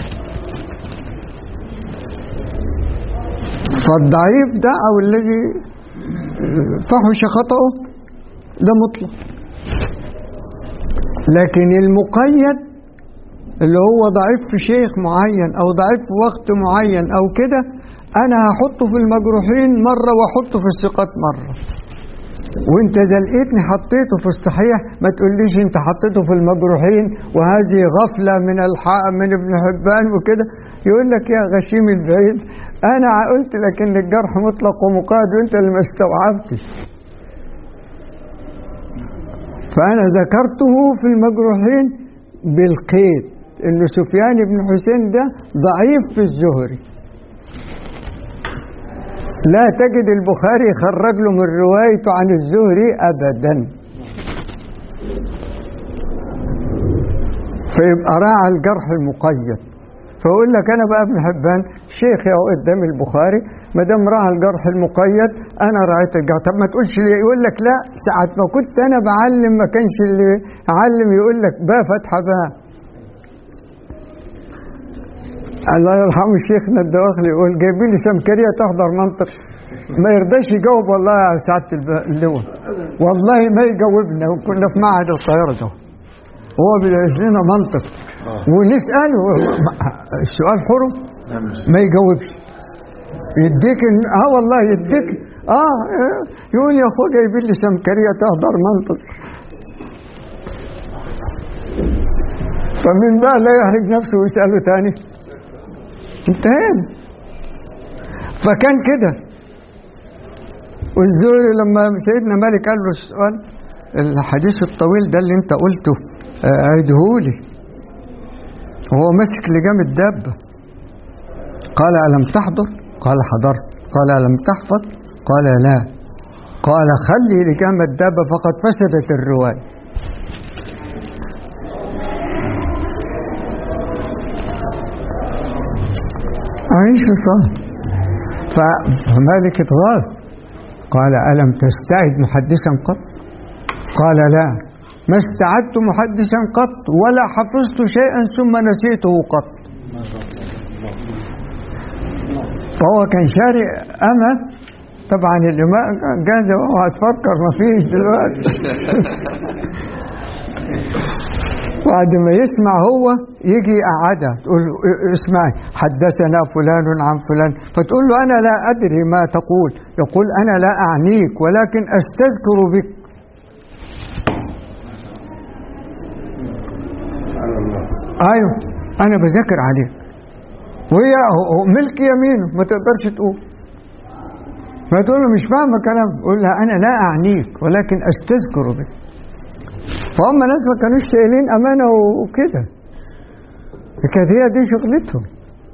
فالضعيف ده او الذي فحش خطأه ده مطلق لكن المقيد اللي هو ضعيف في شيخ معين او ضعيف في وقت معين او كده انا هحطه في المجروحين مرة واحطه في الثقات مرة وانت اذا لقيتني حطيته في الصحيح ما تقوليش انت حطيته في المجروحين وهذه غفلة من الحق من ابن حبان وكده يقول لك يا غشيم البعيد انا قلت لك ان الجرح مطلق ومقيد وانت اللي ما استوعبتش فأنا ذكرته في المجروحين بالقيد إن سفيان بن حسين ده ضعيف في الزهري لا تجد البخاري خرج له من روايته عن الزهري أبدا فيبقى راعى الجرح المقيد فيقول لك أنا بقى ابن حبان شيخي أهو قدام البخاري ما دام راعى الجرح المقيد انا راعيت الجرح طب ما تقولش ليه يقول لك لا ساعة ما كنت انا بعلم ما كانش اللي علم يقول لك با فتحه با الله يرحمه شيخنا الدواخل يقول جايبين لي سمكريه تحضر منطق ما يرضاش يجاوب والله يا سعاده الب- اللواء والله ما يجاوبنا وكنا في معهد القاهره ده هو بيدرس لنا منطق ونسأله السؤال حرم نعم يا ما يجاوبش يديك إن- اه والله يديك اه آه، يقول يا اخويا جايبين لي سمكريه تهدر منطق فمن بقى لا يحرج نفسه ويساله تاني انتهينا فكان كده والزهري لما سيدنا مالك قال له السؤال الحديث الطويل ده اللي انت قلته آه، عيدهولي وهو ماسك لجام الدابه قال ألم تحضر؟ قال حضرت قال ألم تحفظ؟ قال لا قال خلي لجام الدابة فقد فسدت الرواية عيش صح ف- فمالك اتغاظ قال ألم تستعد محدثا قط؟ قال لا ما استعدت محدثا قط ولا حفظت شيئا ثم نسيته قط فهو كان شاري أمل طبعا الإماء جاهزة اوعى تفكر ما فيش دلوقتي بعد ما يسمع هو يجي يقعدها تقول له ا- اسمعي حدثنا فلان عن فلان فتقول له أنا لا أدري ما تقول يقول أنا لا أعنيك ولكن أستذكر بك سبحان الله أيوه أنا بذاكر عليك وهي هو- هو ملك يمينه ما تقدرش تقول فتقول له مش فاهمه كلام يقول لها انا لا اعنيك ولكن استذكر بك فهم ناس ما كانوش شايلين امانه وكده كانت هي دي شغلتهم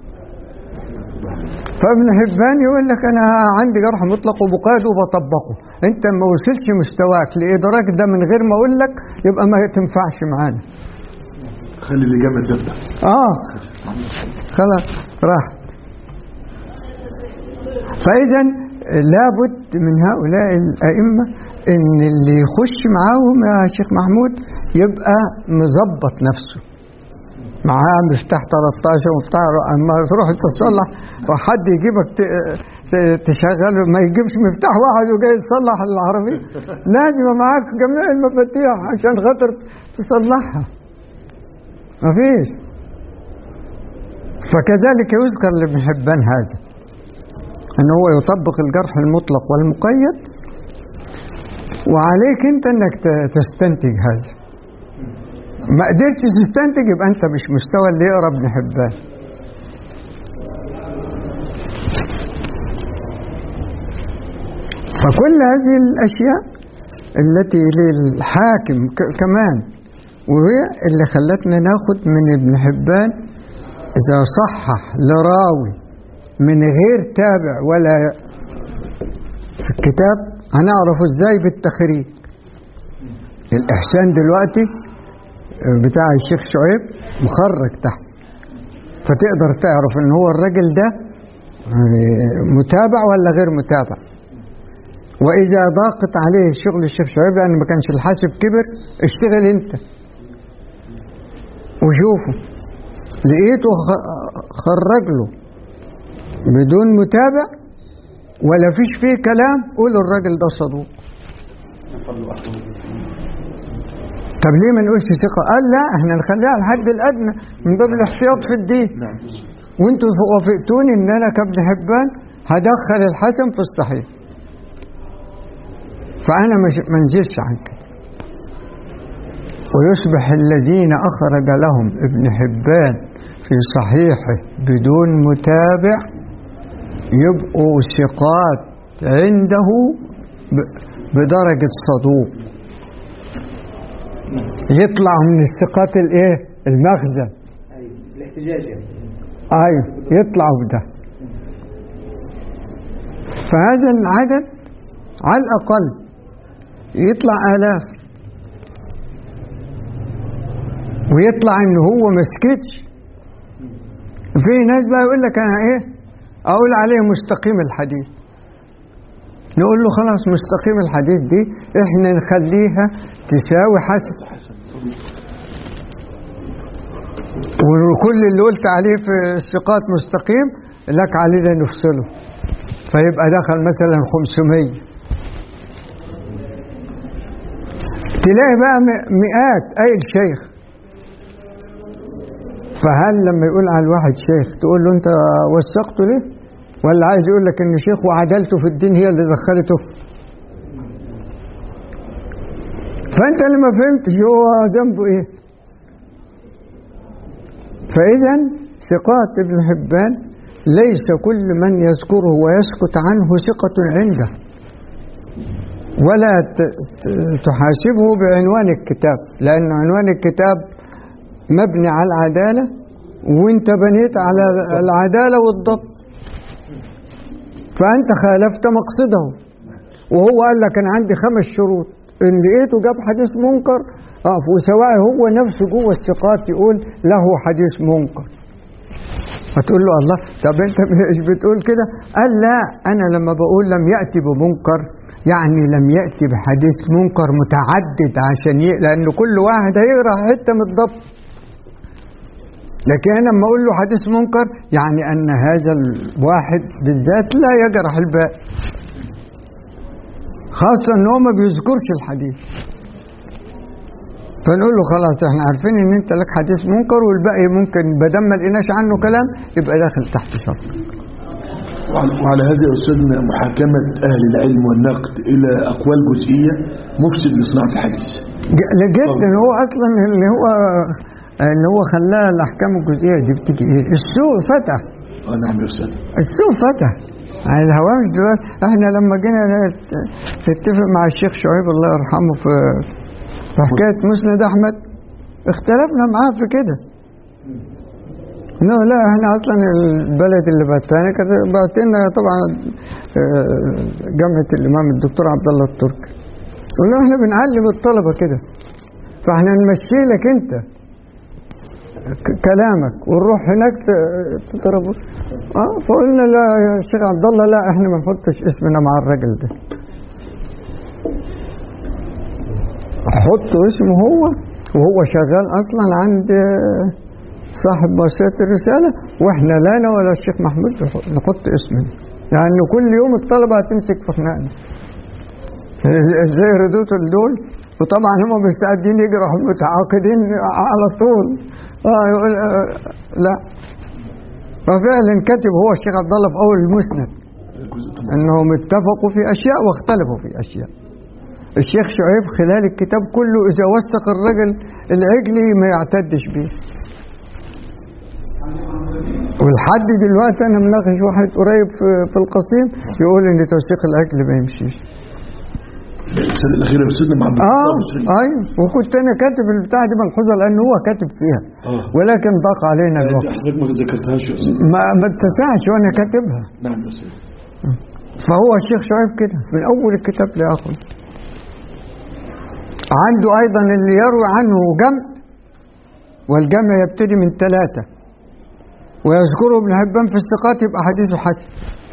فابن حبان يقول لك انا عندي جرح مطلق وبقاد وبطبقه انت ما وصلش مستواك لادراك ده من غير ما اقول لك يبقى ما تنفعش معانا خلي الإجابة تبدأ اه خلاص راح فاذا لابد من هؤلاء الائمه ان اللي يخش معاهم يا شيخ محمود يبقى مظبط نفسه معاه مفتاح 13 ومفتاح اما تروح تصلح وحد يجيبك ت- ت- تشغل ما يجيبش مفتاح واحد وجاي يصلح العربيه لازم يبقى معاك جميع المفاتيح عشان خاطر تصلحها مفيش فكذلك يذكر لابن حبان هذا ان هو يطبق الجرح المطلق والمقيد وعليك انت انك ت- تستنتج هذا ما قدرتش تستنتج يبقى انت مش مستوى اللي يقرا ابن حبان فكل هذه الاشياء التي للحاكم ك- كمان وهي اللي خلتنا ناخد من ابن حبان إذا صحح لراوي من غير تابع ولا في الكتاب هنعرفه ازاي بالتخريج الإحسان دلوقتي بتاع الشيخ شعيب مخرج تحت فتقدر تعرف ان هو الراجل ده متابع ولا غير متابع واذا ضاقت عليه شغل الشيخ شعيب لان ما كانش الحاسب كبر اشتغل انت وشوفه لقيته خ- خرج له بدون متابع ولا فيش فيه كلام قول الراجل ده صدوق طب ليه ما نقولش ثقة؟ قال لا احنا نخليها على الحد الأدنى من باب الاحتياط في الدين نعم وانتوا وافقتوني ان انا كابن حبان هدخل الحسن في الصحيح فانا مش ما انزلش عن كده ويصبح الذين اخرج لهم ابن حبان في صحيحه بدون متابع يبقوا ثقات عنده ب- بدرجة صدوق يطلع من الثقات الايه المخزن أيوة. الاحتجاج يعني ايوه يطلعوا بده فهذا العدد على الاقل يطلع الاف ويطلع ان هو ما سكتش في ناس بقى يقول لك انا ايه اقول عليه مستقيم الحديث نقول له خلاص مستقيم الحديث دي احنا نخليها تساوي حسن وكل اللي قلت عليه في الثقات مستقيم لك علينا نفصله فيبقى دخل مثلا 500 تلاقي بقى م- مئات اي الشيخ فهل لما يقول على الواحد شيخ تقول له انت وثقته ليه ولا عايز يقول لك ان شيخ وعدالته في الدين هي اللي دخلته فانت اللي ما فهمتش هو ذنبه ايه فاذا ثقات ابن حبان ليس كل من يذكره ويسكت عنه ثقة عنده ولا ت- ت- تحاسبه بعنوان الكتاب لأن عنوان الكتاب مبني على العدالة وانت بنيت على العدالة والضبط فأنت خالفت مقصده وهو قال لك أنا عندي خمس شروط إن لقيته جاب حديث منكر أقف وسواء هو نفسه جوه الثقات يقول له حديث منكر هتقول له الله طب انت مش بتقول كده قال لا انا لما بقول لم ياتي بمنكر يعني لم ياتي بحديث منكر متعدد عشان ي... لان كل واحد هيقرا حته من الضبط لكن انا لما اقول له حديث منكر يعني ان هذا الواحد بالذات لا يجرح الباقي خاصه ان هو ما بيذكرش الحديث فنقول له خلاص احنا عارفين ان انت لك حديث منكر والباقي ممكن بدل ما لقيناش عنه كلام يبقى داخل تحت شرط وعلى وعلى هذا يا أستاذنا محاكمة أهل العلم والنقد إلى أقوال جزئية مفسد لصناعة الحديث ج- جدا هو اصلا اللي هو اللي هو خلاها الاحكام الجزئيه دي بتيجي ايه؟ السوق فتح آه نعم يا أستاذ السوق فتح على الهوامش دلوقتي احنا لما جينا نت- نتفق مع الشيخ شعيب الله يرحمه في في حكايه مسند احمد اختلفنا معاه في كده انه لا احنا اصلا البلد اللي بعتنا كانت بعتنا طبعا آه، جامعه الامام الدكتور عبد الله التركي قلنا احنا بنعلم الطلبه كده فاحنا نمشي لك انت ك- كلامك ونروح هناك ت- تضربه اه فقلنا لا يا شيخ عبد الله لا احنا ما نحطش اسمنا مع الراجل ده حطوا اسمه هو وهو شغال اصلا عند صاحب مؤسسة الرسالة واحنا لا انا ولا الشيخ محمود نحط اسمنا لانه كل يوم الطلبة هتمسك في خناقنا ازاي ردوت دول وطبعا هم مستعدين يجرحوا المتعاقدين على طول اه يقول آه لا ففعلا كتب هو الشيخ عبد الله في اول المسند الجزء طبعا انهم اتفقوا في اشياء واختلفوا في اشياء الشيخ شعيب خلال الكتاب كله اذا وثق الرجل العجلي ما يعتدش به ولحد دلوقتي انا مناقش واحد قريب في, في القصيم يقول ان توثيق العجل ما يمشيش الرسالة الأخيرة يا أستاذنا مع عبد اه الفتاح المصري. ايوه وكنت انا كاتب البتاع دي ملحوظه لان هو كاتب فيها اه ولكن ضاق علينا أنت الوقت حضرتك ما ذكرتهاش يا أستاذ ما ما اتسعش وانا كاتبها نعم يا أستاذ فهو الشيخ شعيب كده من اول الكتاب لاخره عنده ايضا اللي يروي عنه جمع والجمع يبتدي من ثلاثه ويذكره ابن حبان في الثقات يبقى حديثه حسن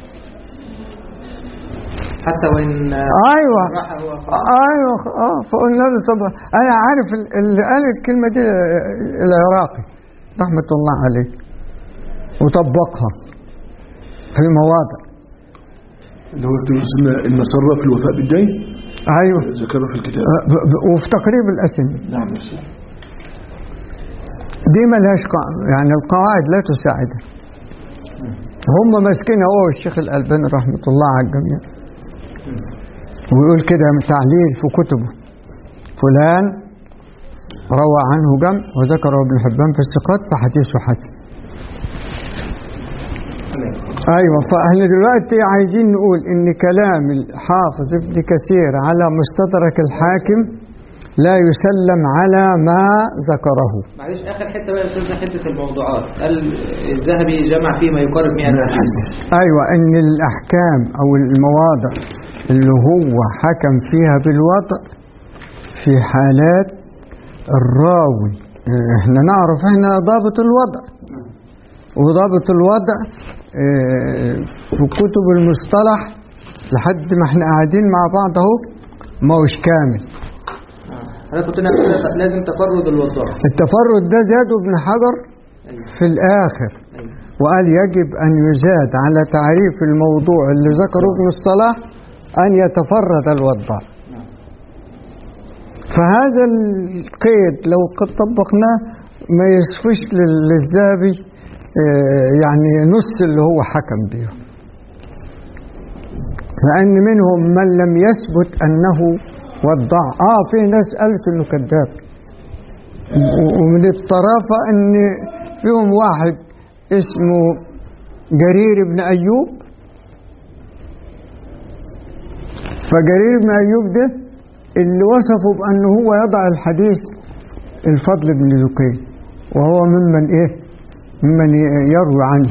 حتى وإن ايوه راح هو ايوه اه فقلنا له طب انا عارف ال- اللي قال الكلمه دي العراقي رحمه الله عليه وطبقها في مواضع اللي هو يكتب أستاذنا المسرة في الوفاء بالدين ايوه ذكره في الكتاب ب- ب- وفي تقريب الاسم نعم يا أستاذ دي ملهاش قاعدة يعني القواعد لا تساعدها هم ماسكينها هو والشيخ الألباني رحمة الله على الجميع ويقول كده تعليل في كتبه فلان روى عنه جمع وذكره ابن حبان في الثقات فحديثه حسن ايوه فاحنا دلوقتي عايزين نقول ان كلام الحافظ ابن كثير على مستدرك الحاكم لا يسلم على ما ذكره معلش آخر حتة بقى يا أستاذنا حتة الموضوعات قال الذهبي جمع فيه ما يقارب 100 حديث ايوه ان الاحكام او المواضع اللي هو حكم فيها بالوضع في حالات الراوي احنا نعرف احنا ضابط الوضع وضابط الوضع اه، في كتب المصطلح لحد ما احنا قاعدين مع بعض اهو ما هوش كامل أنا كنت أنا لازم تفرد الوضاح التفرد ده زاده ابن حجر في الاخر أيوة. وقال يجب أن يزاد على تعريف الموضوع اللي ذكره ابن الصلاح أن يتفرد الوضع فهذا القيد لو قد طبقناه ما يصفش لل- للذهبي آه، يعني نص اللي هو حكم به لأن منهم من لم يثبت أنه وضع آه في ناس قالت إنه كذاب و- ومن الطرافة إن فيهم واحد اسمه جرير بن أيوب فجرير بن أيوب ده اللي وصفه بأنه هو يضع الحديث الفضل بن ذكين وهو ممن إيه ممن ي- يروي عنه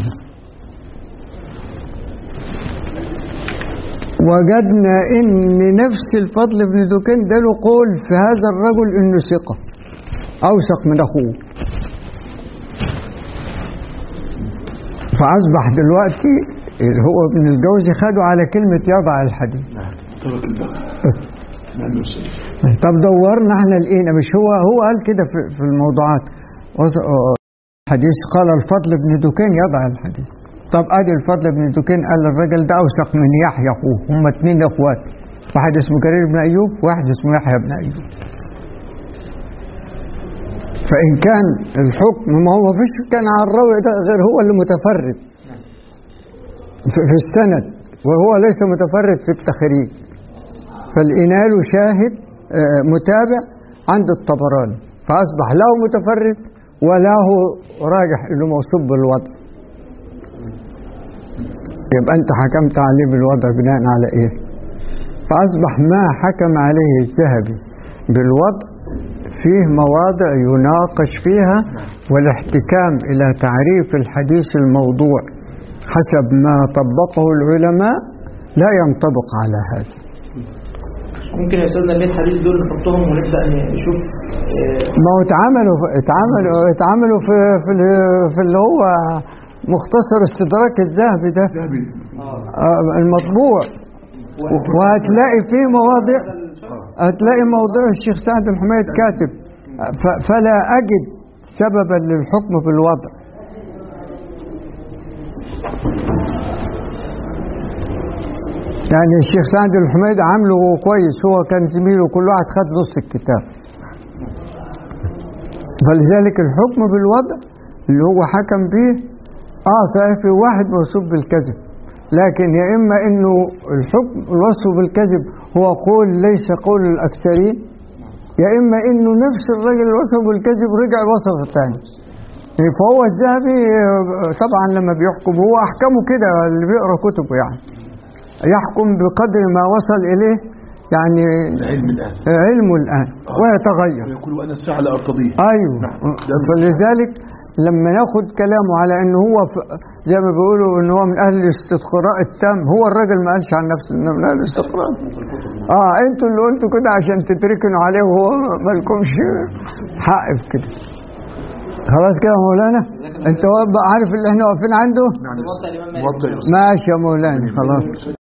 وجدنا ان نفس الفضل بن ذكين ده له قول في هذا الرجل انه ثقه اوثق من اخوه فاصبح دلوقتي اللي هو ابن الجوزي خدوا على كلمه يضع الحديث نعم ترك البحث بس نعم يا أستاذ. طب دورنا احنا لقينا مش هو هو قال كده في, في الموضوعات وص- آه، حديث قال الفضل بن دكين يضع الحديث طب ادي الفضل بن دكين قال الراجل ده اوثق من يحيى اخوه هم اتنين اخوات واحد اسمه جرير بن ايوب وواحد اسمه يحيى بن ايوب فان كان الحكم ما هو فيش كان على الراوي ده غير هو اللي متفرد في في السند وهو ليس متفرد في التخريج فالإنال شاهد آه، متابع عند الطبراني فأصبح له متفرد وله راجح انه موصوف بالوضع يبقى انت حكمت عليه بالوضع بناء على ايه فاصبح ما حكم عليه الذهبي بالوضع فيه مواضع يناقش فيها والاحتكام الى تعريف الحديث الموضوع حسب ما طبقه العلماء لا ينطبق على هذا ممكن يا استاذنا اللي الحديث دول نحطهم ونبدا نشوف آه، ما هو اتعملوا اتعملوا اتعملوا في في ال- في اللي هو مختصر استدراك الذهبي ده ذهبي آه، المطبوع وهتلاقي فيه مواضع هتلاقي موضوع الشيخ سعد الحميد كاتب ف- فلا أجد سببا للحكم بالوضع يعني الشيخ سعد الحميد عامله كويس هو كان زميله كل واحد خد نص الكتاب فلذلك الحكم بالوضع اللي هو حكم به اه صحيح في واحد موصوف بالكذب لكن يا اما انه الحكم الوصف بالكذب هو قول ليس قول الاكثرين يا اما انه نفس الرجل اللي وصف بالكذب رجع وصف الثاني يعني فهو الذهبي آه، طبعا لما بيحكم هو احكمه كده اللي بيقرا كتبه يعني يحكم بقدر ما وصل اليه يعني العلم الآن علمه الان ويتغير ويقول أنا الساعة لا أرتضيه ايوه ده فلذلك لما ناخد كلامه على ان هو ف- زي ما بيقولوا ان هو من اهل الاستقراء التام هو الراجل ما قالش عن نفسه انه من اهل الاستقراء اه انتوا اللي قلتوا كده عشان تتركنوا عليه وهو ما لكمش حق في كده خلاص كده يا مولانا انت بقى عارف اللي احنا واقفين عنده موطأ الإمام مالك. موطئ ماشي يا مولانا خلاص